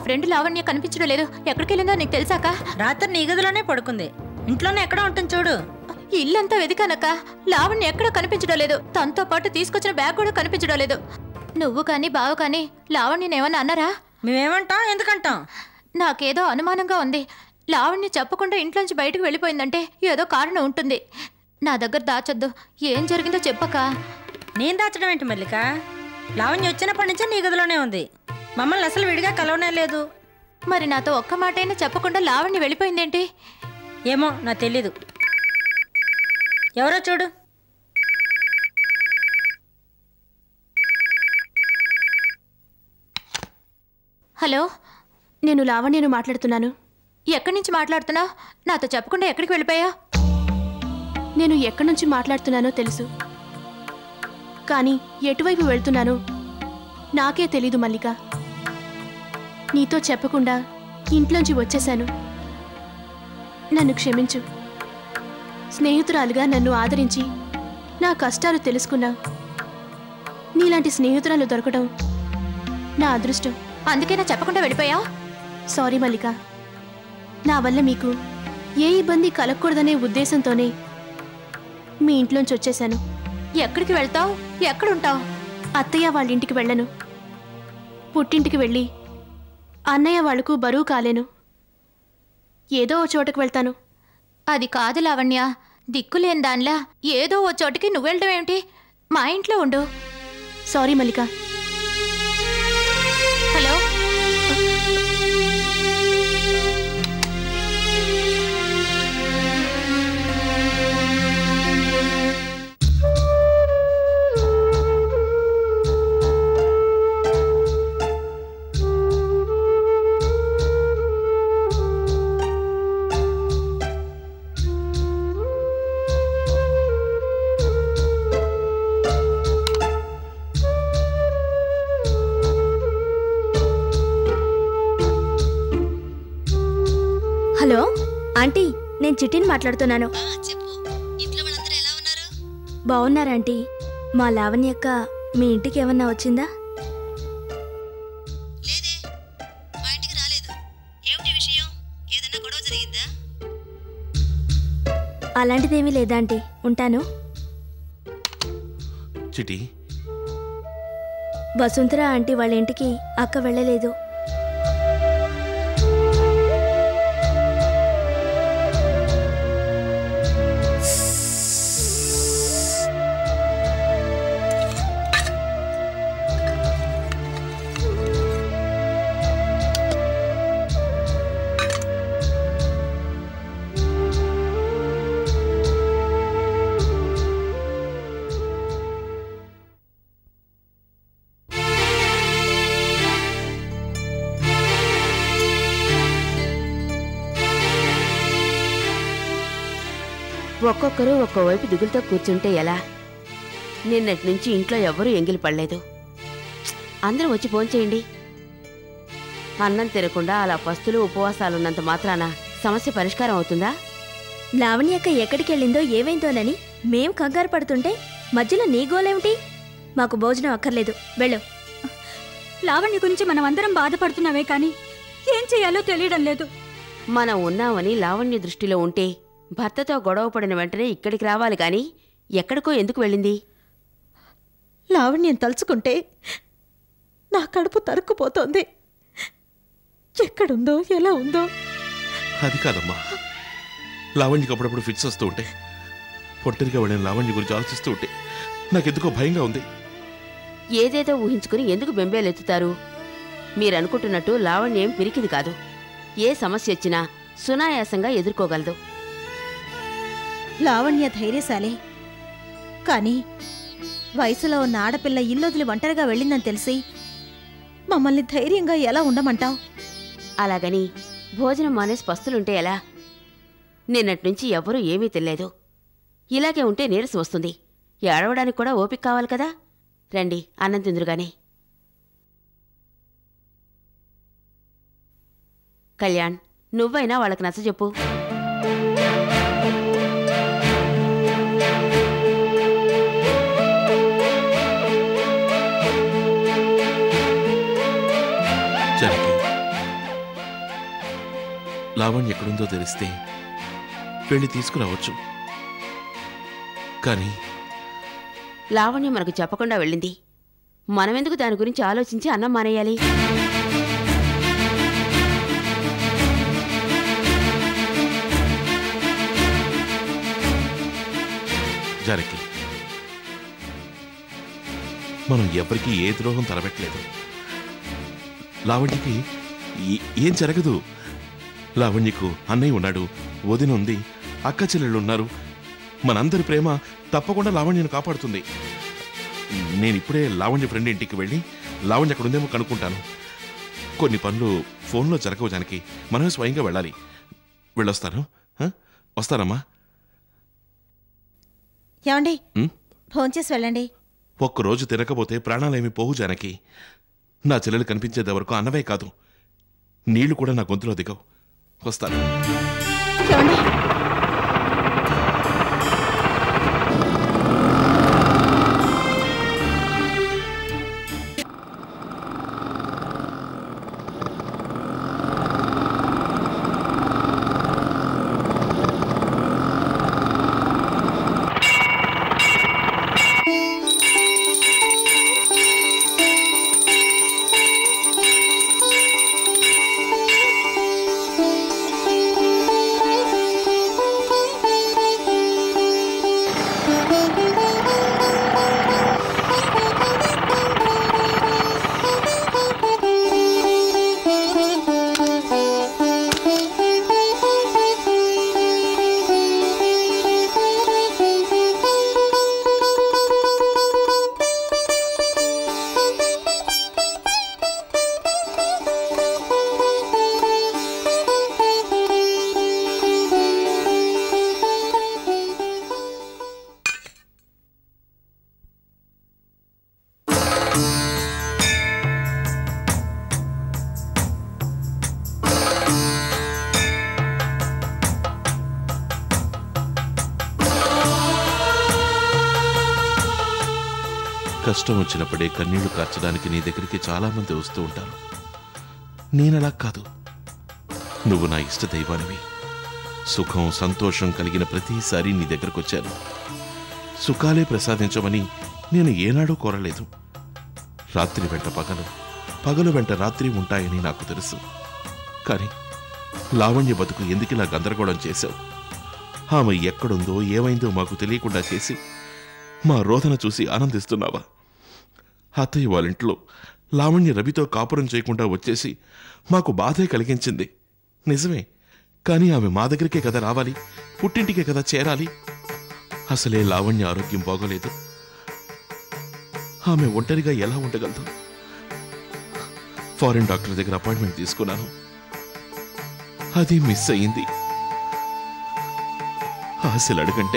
Friend Lavanya కనిపించడం లేదు ఎక్కడికి వెళ్ళిందో నీకు తెలుసాక రాత్రి నీ గదిలోనే పడుకుంది ఇంట్లోనే ఎక్కడ ఉంటుంది చూడు ఇల్లంతా వెతికానక్క లావణ్య ఎక్కడ కనిపించడం లేదు తనతో పాటు తీసుకొచ్చిన బ్యాగ్ కూడా కనిపించడం లేదు నువ్వు కానీ బావ కానీ లావణ్యని ఏమన్నా అన్నారా మేమేమంటాం ఎందుకంటాం నాకేదో అనుమానంగా ఉంది లావణ్య చెప్పకుండా ఇంట్లోంచి బయటకు వెళ్ళిపోయిందంటే ఏదో కారణం ఉంటుంది నా దగ్గర దాచొద్దు ఏం జరిగిందో చెప్పక నేను దాచడం ఏంటి మల్లిక లావణ్య వచ్చినప్పటి నుంచే నీ గదిలోనే ఉంది మమ్మల్ని అసలు విడిగా కలవనే లేదు మరి నాతో ఒక్క మాటైనా చెప్పకుండా లావణ్య వెళ్ళిపోయిందేంటి ఏమో నాకు తెలీదు ఎవరో చూడు హలో నేను లావణ్యను మాట్లాడుతున్నాను ఎక్కడి నుంచి మాట్లాడుతున్నావు నాతో చెప్పకుండా ఎక్కడికి వెళ్ళిపోయా నేను ఎక్కడి నుంచి మాట్లాడుతున్నానో తెలుసు కానీ ఎటువైపు వెళ్తున్నానో నాకే తెలీదు మల్లిక నీతో చెప్పకుండా ఇంట్లోంచి వచ్చేశాను నన్ను క్షమించు స్నేహితురాలుగా నన్ను ఆదరించి నా కష్టాలు తెలుసుకున్నావు నీలాంటి స్నేహితురాలు దొరకడం నా అదృష్టం అందుకేనా చెప్పకుండా వెళ్ళిపోయా సారీ మల్లిక నా వల్ల మీకు ఏ ఇబ్బంది కలగకూడదనే ఉద్దేశంతోనే మీ ఇంట్లోంచి వచ్చేశాను ఎక్కడికి వెళ్తావు ఎక్కడుంటావు అత్తయ్య వాళ్ళ ఇంటికి వెళ్ళను పుట్టింటికి వెళ్ళి అన్నయ్య వాళ్లకు బరువు కాలేను ఏదో ఓ చోటకు వెళ్తాను అది కాదు లావణ్య దిక్కులేని దానిలా ఏదో ఓ చోటికి నువ్వు వెళ్ళడం ఏమిటి మా ఇంట్లో ఉండు sorry Mallika hello hello aunty నేను చిట్టిని మాట్లాడుతున్నాను బాగున్నారా ఆంటీ మా లావణ్య అక్క మీ ఇంటికి ఏమన్నా వచ్చిందా అలాంటిదేమీ లేదా ఆంటీ ఉంటాను చిటి వసుంధర ఆంటీ వాళ్ళ ఇంటికి అక్క వెళ్ళలేదు ఒక్కొక్కరు ఒక్కోవైపు దిగులుతో కూర్చుంటే ఎలా నిన్నటి నుంచి ఇంట్లో ఎవ్వరూ ఎంగిలి పడలేదు ప్చ్! అందరూ వచ్చి భోంచేయండి అన్నం తినకుండా అలా పస్తులు ఉపవాసాలున్నంత మాత్రాన సమస్య పరిష్కారం అవుతుందా లావణ్య అక్క ఎక్కడికి వెళ్ళిందో ఏమైందోనని మేం కంగారు పడుతుంటే మధ్యలో నీ గోలేమిటి మాకు భోజనం అక్కర్లేదు వెళ్ళు లావణ్య గురించి మనం అందరం బాధపడుతున్నామే కానీ ఏం చేయాలో తెలియడం లేదు మనం ఉన్నామని లావణ్య దృష్టిలో ఉంటే భర్తతో గొడవ పడిన వెంటనే ఇక్కడికి రావాలి గాని ఎక్కడికో ఎందుకు వెళ్ళింది లావణ్యం తలుచుకుంటే నా కడుపు తరుక్కుపోతోంది ఎక్కడుందో ఎలా ఉందో అది కాదమ్మా లావణ్యకి అప్పుడప్పుడు ఫిట్స్ వస్తూ ఉంటే ఒంటరిగా వెళ్ళిన లావణ్య గురించి ఆలోచిస్తూ ఉంటే నాకెందుకో భయంగా ఉంది ఏదేదో ఊహించుకుని ఎందుకు బెంబేలెత్తుతారు మీరనుకుంటున్నట్టు లావణ్యం పిరికిది కాదు ఏ సమస్య వచ్చినా సునాయాసంగా ఎదుర్కోగలదు లావణ్య ధైర్యశాలే కానీ వయసులో ఉన్న ఆడపిల్ల ఇల్లొదిలి ఒంటరిగా వెళ్ళిందని తెలిసి మమ్మల్ని ధైర్యంగా ఎలా ఉండమంటావు అలాగని భోజనం మానేసి పస్తులుంటే ఎలా నిన్నటి నుంచి ఎవ్వరూ ఏమీ తెలియదు ఇలాగే ఉంటే నీరసం వస్తుంది ఏడవడానికి కూడా ఓపిక కావాలి కదా రండి అన్నం తిందురుగానే కళ్యాణ్ నువ్వైనా వాళ్ళకి నచ్చజెప్పు జానకి లావణ్య ఎక్కడుందో తెలిస్తే వెళ్ళి తీసుకురావచ్చు కానీ లావణ్య మనకు చెప్పకుండా వెళ్ళింది మనమెందుకు దాని గురించి ఆలోచించి అన్నం మానేయాలి జానకి మనం ఎవరికి ఏ ద్రోహం తలపెట్టలేదు లావణ్యకి ఏ- ఏం జరగదు లావణ్యకు అన్నయ్య ఉన్నాడు వదిన ఉంది అక్క చెల్లెళ్ళు ఉన్నారు మనందరి ప్రేమ తప్పకుండా లావణ్యను కాపాడుతుంది నేను ఇప్పుడే లావణ్య ఫ్రెండ్ ఇంటికి వెళ్ళి లావణ్య అక్కడ ఉందేమో కనుక్కుంటాను కొన్ని పనులు ఫోన్లో జరగవు జానకి మనమే స్వయంగా వెళ్ళాలి వెళ్ళొస్తాను ఆ? వస్తానమ్మా ఏమండి ఉం? భోంచేసి వెళ్ళండి ఒక్కరోజు తినకపోతే ప్రాణాలేమి పోవు జానకి నా చెల్లెలు కనిపించేది వరకు అన్నవే కాదు నీళ్లు కూడా నా గొంతులో దిగవు వస్తాను ఏమండి కష్టం వచ్చినప్పుడే కన్నీళ్లు కార్చడానికి నీ దగ్గరికి చాలా మంది వస్తూ ఉంటారు నేనలా కాదు నువ్వు నా ఇష్ట దైవానివి సుఖం సంతోషం కలిగిన ప్రతిసారి నీ దగ్గరకు వచ్చాను సుఖాలే ప్రసాదించమని నేను ఏనాడూ కోరలేదు రాత్రి వెంట పగలు పగలు వెంట రాత్రి ఉంటాయని నాకు తెలుసు కానీ లావణ్య బతుకు ఎందుకిలా గందరగోళం చేశావు ఆమె ఎక్కడుందో ఏమైందో మాకు తెలియకుండా చేసి మా రోదన చూసి ఆనందిస్తున్నావా అత్తయ్య వాళ్ళింట్లో లావణ్య రవితో కాపురం చేయకుండా వచ్చేసి మాకు బాధే కలిగించింది నిజమే కానీ ఆమె మా దగ్గరికే కదా రావాలి పుట్టింటికే కదా చేరాలి అసలే లావణ్య ఆరోగ్యం బాగోలేదు ఆమె ఒంటరిగా ఎలా ఉండగలదు ఫారిన్ డాక్టర్ దగ్గర అపాయింట్మెంట్ తీసుకున్నాను అది మిస్ అయింది ఆశలు అడుగంటే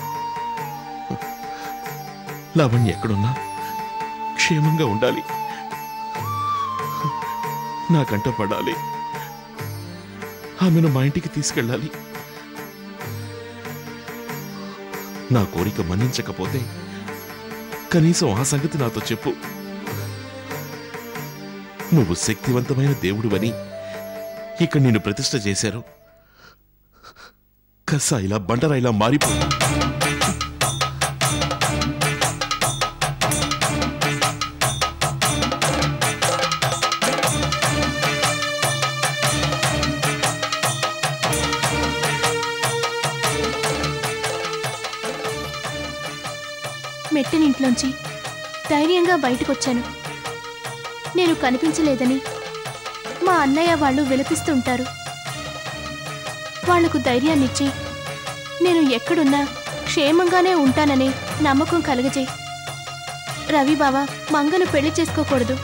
లావణ్య ఎక్కడున్నా క్షేమంగా ఉండాలి నాకంట పడాలి ఆమెను మా ఇంటికి తీసుకెళ్ళాలి నా కోరిక మన్నించకపోతే కనీసం ఆ సంగతి నాతో చెప్పు నువ్వు శక్తివంతమైన దేవుడువని ఇక్కడ నిన్ను ప్రతిష్ట చేశారు కసాయిలా బండరాయిలా మారిపో మెట్టినింట్లోంచి ధైర్యంగా బయటకొచ్చాను నేను కనిపించలేదని మా అన్నయ్య వాళ్ళు విలపిస్తుంటారు వాళ్లకు ధైర్యాన్నిచ్చి నేను ఎక్కడున్నా క్షేమంగానే ఉంటాననే నమ్మకం కలగజేయి రవి బావ మంగను పెళ్లి చేసుకోకూడదు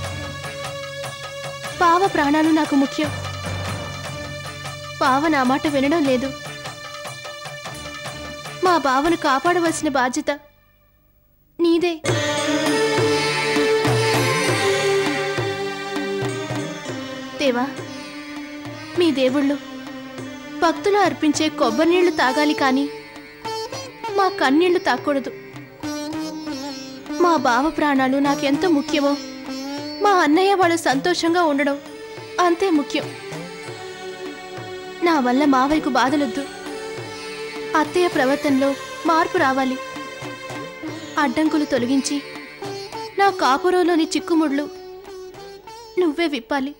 బావ ప్రాణాలు నాకు ముఖ్యం బావ నా మాట వినడం లేదు మా బావను కాపాడవలసిన బాధ్యత నీదే దేవా మీ దేవుళ్ళు భక్తులు అర్పించే కొబ్బరి నీళ్లు తాగాలి కానీ మా కన్నీళ్లు తాకూడదు మా బావ ప్రాణాలు నాకెంత ముఖ్యమో మా అన్నయ్య వాళ్ళు సంతోషంగా ఉండడం అంతే ముఖ్యం నా వల్ల మావయ్యకు బాధలొద్దు అత్తయ్య ప్రవర్తనలో మార్పు రావాలి అడ్డంకులు తొలగించి నా కాపురంలోని చిక్కుముళ్ళు నువ్వే విప్పాలి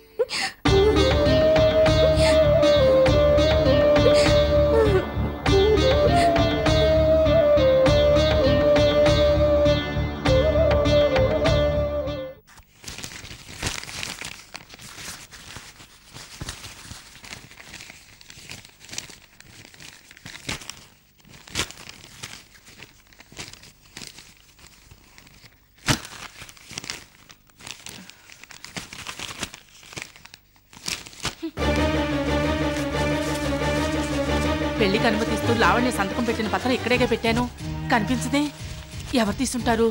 పెళ్లికి అనుమతిస్తూ లావణ్య సంతకం పెట్టిన పత్రం ఇక్కడేగా పెట్టాను కనిపించదే ఎవరు తీసుంటారు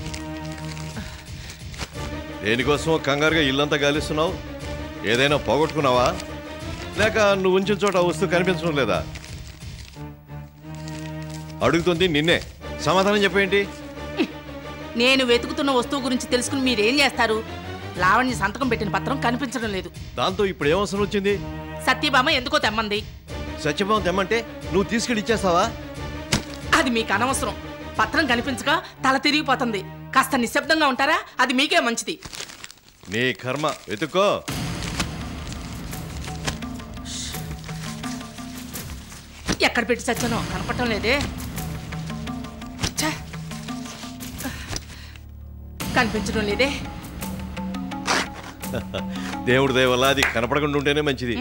దేనికోసం కంగారుగా ఇల్లంతా గాలిస్తున్నావు ఏదైనా పోగొట్టుకున్నావా లేక నువ్వు ఉంచిన చోట వస్తువు కనిపించడం లేదా అడుగుతుంది నిన్నే సమాధానం చెప్పేంటి నేను వెతుకుతున్న వస్తువు గురించి తెలుసుకుని మీరేం చేస్తారు లావణ్య సంతకం పెట్టిన పత్రం కనిపించడం లేదు దాంతో ఇప్పుడు ఏం అవసరం వచ్చింది సత్యభామ ఎందుకో తెమ్మంది సత్యభావం తెమ్మంటే నువ్వు తీసుకెళ్ళి ఇచ్చేస్తావా అది మీకు అనవసరం పత్రం కనిపించక తల తిరిగిపోతుంది కాస్త నిశ్శబ్దంగా ఉంటారా అది మీకే మంచిది నీ కర్మ వెతుక్కో ఎక్కడ పెట్టి చచ్చానో కనపడటం లేదే ఛే! కనిపించడం లేదే దేవుడి దయ వల్ల అది కనపడకుండా ఉంటేనే మంచిది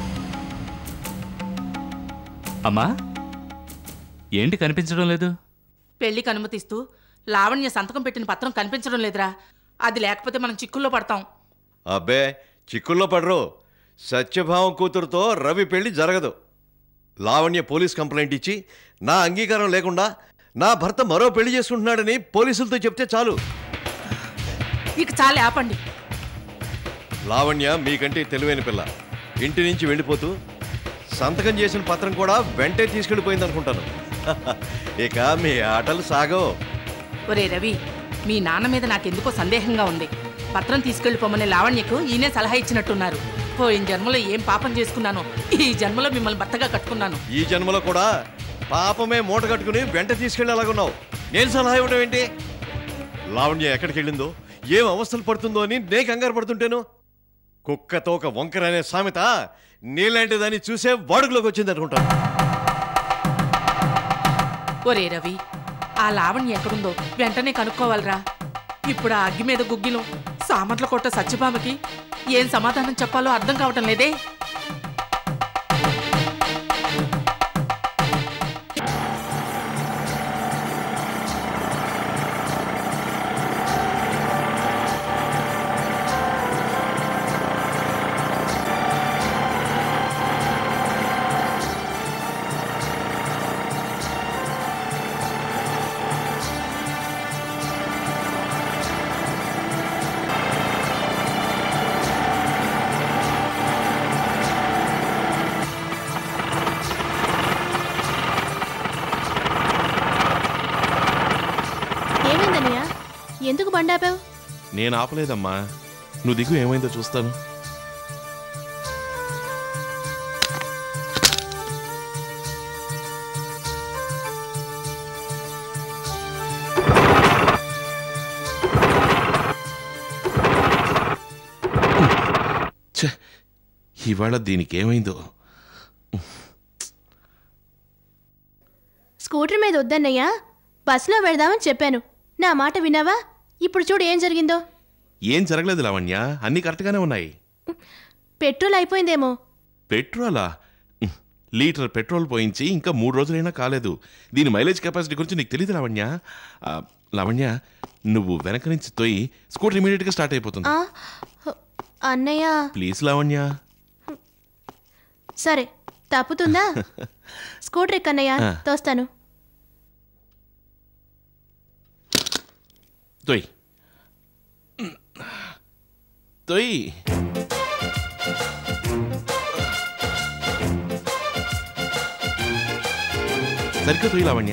అమ్మా ఏంటి కనిపించడం లేదు పెళ్లికి అనుమతిస్తూ లావణ్య సంతకం పెట్టిన పత్రం కనిపించడం లేదురా అది లేకపోతే మనం చిక్కుల్లో పడతాం అబ్బే చిక్కుల్లో పడరు సత్యభావం కూతురుతో రవి పెళ్లి జరగదు లావణ్య పోలీస్ కంప్లైంట్ ఇచ్చి నా అంగీకారం లేకుండా నా భర్త మరో పెళ్లి చేసుకుంటున్నాడని పోలీసులతో చెప్తే చాలు ఇక చాలే ఆపండి లావణ్య మీకంటే తెలివైన పిల్ల ఇంటి నుంచి వెళ్ళిపోతూ సంతకం చేసిన పత్రం కూడా వెంటే తీసుకెళ్ళిపోయింది అనుకుంటాను ఇక మీ ఆటలు సాగవు ఒరే రవి మీ నాన్న మీద నాకెందుకో సందేహంగా ఉంది పత్రం తీసుకెళ్లిపోమని లావణ్యకు ఈయనే సలహా ఇచ్చినట్టున్నారు పోయిన జన్మలో ఏం పాపం చేసుకున్నానో ఈ జన్మలో మిమ్మల్ని భర్తగా కట్టుకున్నాను ఈ జన్మలో కూడా పాపమే మూట కట్టుకుని వెంట తీసుకెళ్ళేలాగున్నావు నేను సలహా ఇవ్వడం ఏంటి లావణ్య ఎక్కడికి వెళ్ళిందో ఏం అవస్థలు పడుతుందో అని నే కంగారు పడుతుంటేను కుక్కతో ఒక వంకర అనే సామెత నీలాంటి దాన్ని చూసే వాడుకలోకి వచ్చింది అనుకుంటాను ఒరే రవి ఆ లావణ్య ఎక్కడుందో వెంటనే కనుక్కోవాలిరా ఇప్పుడు ఆ అగ్గి మీద గుగ్గిలో సామర్ల కొట్ట సత్యభామకి ఏం సమాధానం చెప్పాలో అర్థం కావటం లేదే ఏమైందన్నయ్య ఎందుకు బండాపావు నేను ఆపలేదమ్మా నువ్వు దిగు ఏమైందో చూస్తాను ఛే, ఇవాళ దీనికి ఏమైందో స్కూటర్ మీద వద్దన్నయ్య బస్సులో వెళదామని చెప్పాను నా మాట విన్నావా ఇప్పుడు చూడు ఏం జరిగిందో ఏం జరగలేదు లావణ్య అన్నీ కరెక్ట్గానే ఉన్నాయి పెట్రోల్ అయిపోయిందేమో పెట్రోలా ఉహ్, లీటర్ పెట్రోల్ పోయించి ఇంకా మూడు రోజులైనా కాలేదు దీని మైలేజ్ కెపాసిటీ గురించి నీకు తెలియదు లావణ్య ఆ, లావణ్య నువ్వు వెనక నుంచి తోయి స్కూటర్ ఇమీడియట్గా స్టార్ట్ అయిపోతుంది ఆ, అన్నయ్య ప్లీజ్ లావణ్య సరే తప్పుతుందా స్కూటర్ ఎక్కన్నయ్య ఆ. తోస్తాను తొయ్ తొయ్ సరిగ్గా తొయ్యి లావణ్య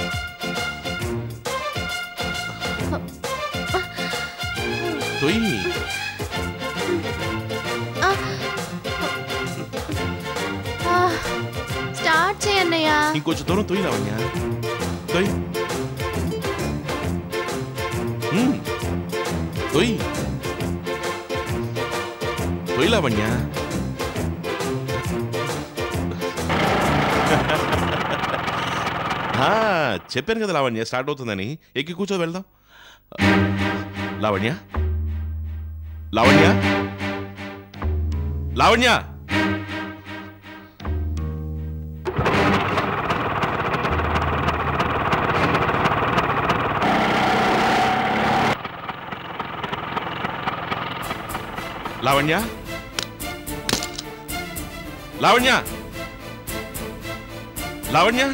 తొయ్యి ఆ. అన్నయ్య ఇంకొంచెం దూరం తొయ్యి లావణ్య తొయ్యి మ్మ్. తొయ్యి తొయ్యి లావణ్య ఆ, చెప్పాను కదా లావణ్య స్టార్ట్ అవుతుందని ఎక్కి కూర్చో వెళ్దాం లావణ్య లావణ్య లావణ్య లావణ్య లావణ్య లావణ్య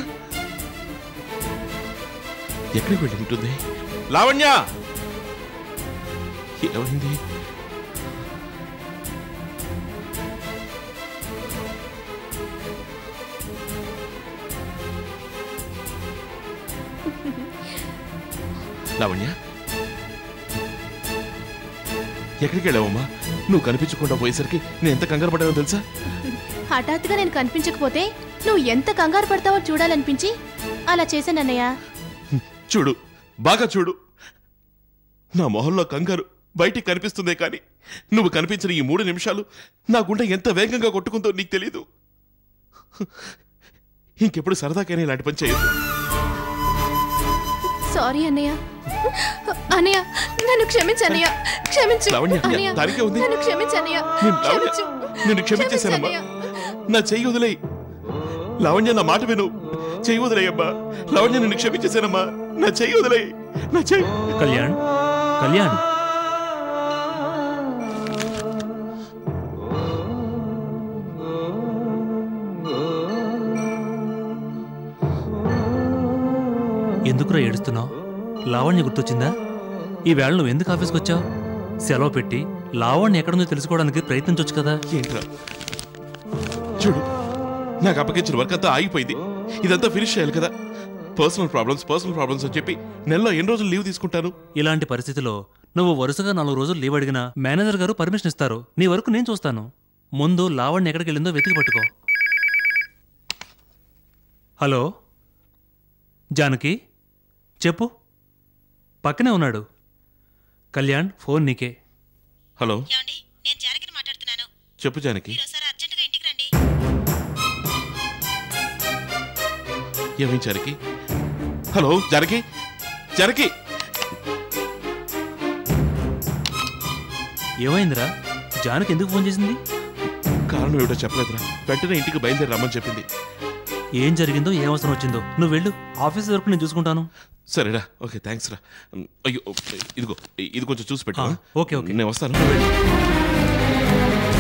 ఎక్కడికి వెళ్ళి ఉంటుంది లావణ్య ఏమైంది లావణ్య ఎక్కడికి వెళ్ళావమ్మా నువ్వు కనిపించకుండా పోయేసరికి నేను ఎంత కంగారు పడ్డానో తెలుసా హఠాత్తుగా నేను కనిపించకపోతే నువ్వు ఎంత కంగారు పడతావో చూడాలనిపించి అలా చేశానన్నయ్య చూడు బాగా చూడు నా మొహంలో కంగారు బయటికి కనిపిస్తుందే కానీ నువ్వు కనిపించిన ఈ మూడు నిమిషాలు నా గుండె ఎంత వేగంగా కొట్టుకుందో నీకు తెలీదు ఇంకెప్పుడు సరదాకైనా ఇలాంటి పని చేయదు సారీ అన్నయ్య అన్నయ్య నన్ను క్షమించు అన్నయ్య క్షమించు లావణ్య, అన్నయ్య, దానికే ఉంది. నన్ను క్షమించు అన్నయ్య నేను లావణ్య, క్షమించు. నేను క్షమించేశానమ్మా నా చెయ్యి వదిలేయి లావణ్య నా మాట విను చెయ్యి వదిలేయమ్మా లావణ్య నిన్ను క్షమించేశానమ్మా నా చెయ్యి వదిలేయి నా చెయ్యి కళ్యాణ్ కళ్యాణ్ ఎందుకురా ఏడుస్తున్నావు లావణ్య గుర్తొచ్చిందా ఈ వేళ నువ్వు ఎందుకు ఆఫీస్కి వచ్చావు సెలవు పెట్టి లావణ్య ఎక్కడుందో తెలుసుకోవడానికి ప్రయత్నించవచ్చు కదా ఏంట్రా చూడు నాకు అప్పగించిన వర్క్ అంతా ఆగిపోయింది ఇదంతా ఫినిష్ చేయాలి కదా పర్సనల్ ప్రాబ్లమ్స్ పర్సనల్ ప్రాబ్లమ్స్ అని చెప్పి నెలలో ఎన్ని రోజులు లీవ్ తీసుకుంటాను ఇలాంటి పరిస్థితిలో నువ్వు వరుసగా నాలుగు రోజులు లీవ్ అడిగినా మేనేజర్ గారు పర్మిషన్ ఇస్తారు నీ వరకు నేను చూస్తాను ముందు లావణ్య ఎక్కడికి వెళ్ళిందో వెతికి పట్టుకో హలో జానకి చెప్పు పక్కనే ఉన్నాడు కళ్యాణ్ ఫోన్ నీకే హలో నేను జానకిని మాట్లాడుతున్నాను చెప్పు జానకి ఒకసారి అర్జెంటుగా ఇంటికి రండి ఏమేం జానకి హలో జానకి జానకి ఏమైందిరా జానకి ఎందుకు ఫోన్ చేసింది కారణం ఏమిటో చెప్పలేదురా వెంటనే ఇంటికి బయలుదేరి రమ్మని చెప్పింది ఏం జరిగిందో ఏం అవసరం వచ్చిందో నువ్వు వెళ్ళు ఆఫీస్ వరకు నేను చూసుకుంటాను సరేరా ఓకే థ్యాంక్స్ రా అయ్యో ఇదిగో ఇది కొంచెం చూసి పెట్టు ఆ, ఓకే, ఓకే. నేను వస్తాను నువ్వు వెళ్ళు.